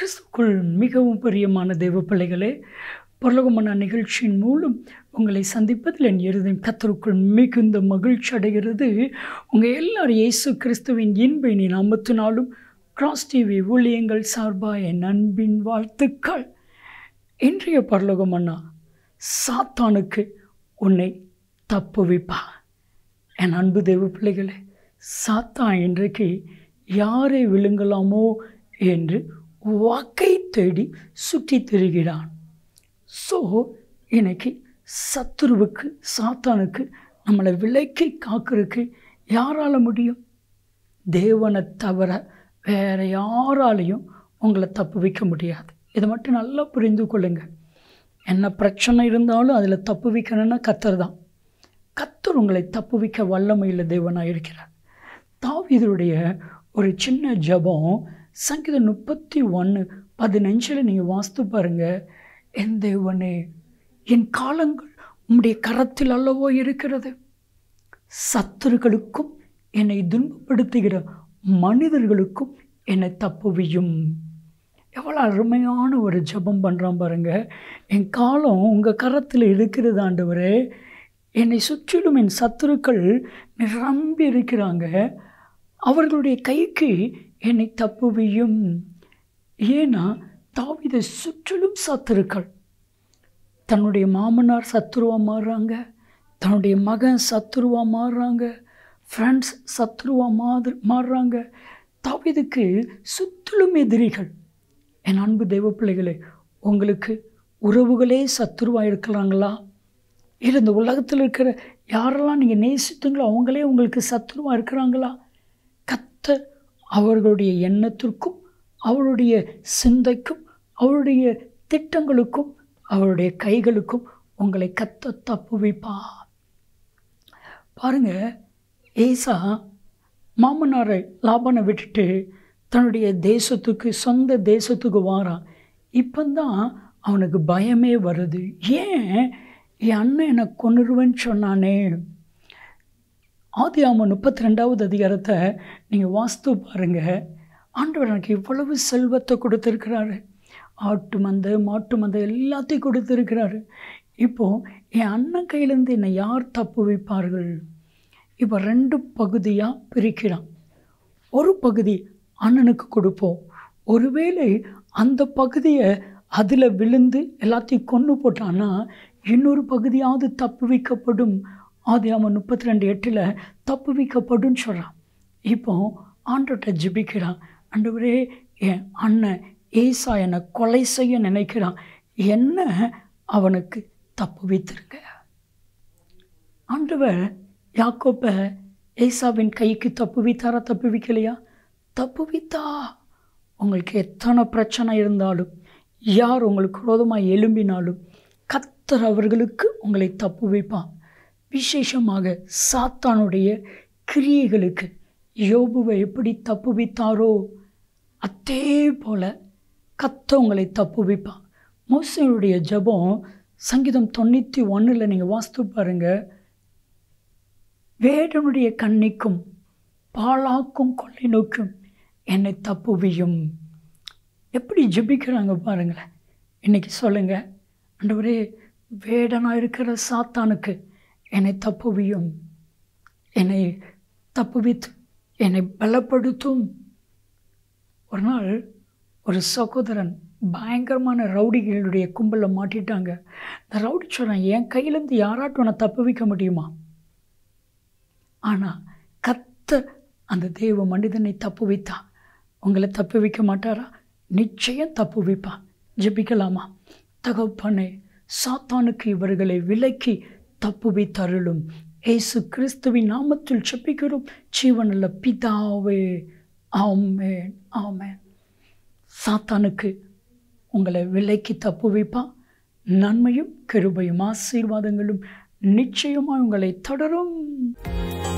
கிறிஸ்துக்குள் மிகவும் பிரியமான தெய்வ பிள்ளைகளே பரலோகமான நிகழ்ச்சியின் மூலம் உங்களை சந்திப்பதில் என் இருதயம் கத்தருக்குள் மிகுந்த மகிழ்ச்சி அடைகிறது உங்கள் எல்லாரும் இயேசு கிறிஸ்துவின் இன்பை நீ நாமத்தினாலும் கிராஸ் டிவி ஊழியங்கள் சார்பாக என் அன்பின் வாழ்த்துக்கள் இன்றைய பரலோகமன்னா சாத்தானுக்கு உன்னை தப்புவிப்பா என் அன்பு தெய்வ பிள்ளைகளே சாத்தான் இன்றைக்கு யாரை விழுங்கலாமோ என்று வாக்கை தேடி சுற்றித் திரிகிறான் ஸோ இன்னைக்கு சத்துருவுக்கு சாத்தானுக்கு நம்மளை விலைக்கு காக்கிறதுக்கு யாரால முடியும் தேவனை தவிர வேற யாராலையும் உங்களை தப்பு வைக்க முடியாது இதை மட்டும் நல்லா புரிந்து கொள்ளுங்க என்ன பிரச்சனை இருந்தாலும் அதில் தப்பு வைக்கணும்னா கத்தர் தான் கத்தர் உங்களை தப்பு வைக்க வல்லமையில் தேவனாக இருக்கிறார் தாவீதுடைய ஒரு சின்ன ஜபம் சங்கீதம் முப்பத்தி ஒன்று பதினஞ்சில் நீங்கள் வாஸ்து பாருங்கள் என் தேவனே என் காலங்கள் உம்முடைய கரத்தில் அல்லவோ இருக்கிறது சத்துருக்களுக்கும் என்னை துன்பப்படுத்துகிற மனிதர்களுக்கும் என்னை தப்புவியும் எவ்வளோ அருமையான ஒரு ஜபம் பண்ணுறான் பாருங்க என் காலம் உங்கள் கரத்தில் இருக்கிறது ஆண்டவரே என்னை சுற்றிலும் என் சத்துருக்கள் நிரம்பி இருக்கிறாங்க அவர்களுடைய கைக்கு என்னை தப்புவியும் ஏன்னா தாவிதை சுற்றிலும் சத்துருக்கள் தன்னுடைய மாமனார் சத்துருவாக மாறுறாங்க தன்னுடைய மகன் சத்துருவாக மாறுறாங்க ஃப்ரெண்ட்ஸ் சத்துருவாக மாறு மாறுறாங்க தாவிதுக்கு சுற்றிலும் எதிரிகள் என் அன்பு தெய்வ பிள்ளைகளே உங்களுக்கு உறவுகளே சத்துருவாக இருக்கிறாங்களா இல்லை இந்த உலகத்தில் இருக்கிற யாரெல்லாம் நீங்கள் நேசித்தீங்களோ அவங்களே உங்களுக்கு சத்துருவாக இருக்கிறாங்களா கத்த அவர்களுடைய எண்ணத்திற்கும் அவருடைய சிந்தைக்கும் அவருடைய திட்டங்களுக்கும் அவருடைய கைகளுக்கும் உங்களை கத்த தப்பு வைப்பா பாருங்க ஏசா மாமனாரை லாபனை விட்டுட்டு தன்னுடைய தேசத்துக்கு சொந்த தேசத்துக்கு வாரான் இப்போந்தான் அவனுக்கு பயமே வருது ஏன் என் அண்ணன் என்னை கொண்டுருவேன்னு சொன்னானே ஆதி ஆமாம் முப்பத்தி ரெண்டாவது அதிகாரத்தை நீங்கள் வாஸ்து பாருங்கள் ஆண்டவர் எனக்கு இவ்வளவு செல்வத்தை கொடுத்துருக்கிறாரு ஆட்டு மந்தை மாட்டு மந்தை எல்லாத்தையும் கொடுத்துருக்கிறாரு இப்போது என் அண்ணன் கையிலேருந்து என்னை யார் தப்பு வைப்பார்கள் இப்போ ரெண்டு பகுதியாக பிரிக்கிறான் ஒரு பகுதி அண்ணனுக்கு கொடுப்போம் ஒருவேளை அந்த பகுதியை அதில் விழுந்து எல்லாத்தையும் கொண்டு போட்டான்னா இன்னொரு பகுதியாவது தப்பு வைக்கப்படும் ஆதி அவன் முப்பத்தி ரெண்டு எட்டில் தப்பு வைக்கப்படும் சொல்கிறான் இப்போ ஆண்டோட்ட ஜிபிக்கிறான் ஆண்டவரே என் அண்ணன் ஏசா என்னை கொலை செய்ய நினைக்கிறான் என்ன அவனுக்கு தப்பு வைத்திருக்க ஆண்டவர் யாக்கோப்பை ஏசாவின் கைக்கு தப்பு வைத்தாரா தப்பு வைக்கலையா தப்பு வைத்தா உங்களுக்கு எத்தனை பிரச்சனை இருந்தாலும் யார் உங்களுக்கு விரோதமாக எழும்பினாலும் கத்தர் அவர்களுக்கு உங்களை தப்பு வைப்பான் விசேஷமாக சாத்தானுடைய கிரியைகளுக்கு யோபுவை எப்படி தப்பு வைத்தாரோ அதே போல் கத்த உங்களை தப்பு வைப்பான் மோசனுடைய ஜபம் சங்கீதம் தொண்ணூற்றி ஒன்றில் நீங்கள் வாஸ்து பாருங்கள் வேடனுடைய கண்ணிக்கும் பாழாக்கும் கொள்ளை நோக்கும் என்னை தப்புவியும் எப்படி ஜபிக்கிறாங்க பாருங்களேன் இன்றைக்கி சொல்லுங்கள் ஆண்டவரே வேடனாக இருக்கிற சாத்தானுக்கு என்னை தப்புவியும் என்னை தப்புவித்து என்னை பலப்படுத்தும் ஒரு நாள் ஒரு சகோதரன் பயங்கரமான ரவுடிகளுடைய கும்பலில் மாட்டிட்டாங்க இந்த ரவுடி சொல்கிறான் என் கையிலேருந்து யாராட்டும் உன்னை தப்பு வைக்க முடியுமா ஆனால் கத்த அந்த தேவ மனிதனை தப்பு வைத்தா உங்களை தப்பு வைக்க மாட்டாரா நிச்சயம் தப்பு வைப்பான் ஜபிக்கலாமா தகப்பனே சாத்தானுக்கு இவர்களை விலக்கி தப்பு வைத்தருளும் ஏசு கிறிஸ்துவின் நாமத்தில் செப்பிக்கிறோம் ஜீவனில் பிதாவே ஆமேன் ஆமேன் சாத்தானுக்கு உங்களை விலைக்கு தப்பு வைப்பான் நன்மையும் கிருபையும் ஆசீர்வாதங்களும் நிச்சயமாக உங்களை தொடரும்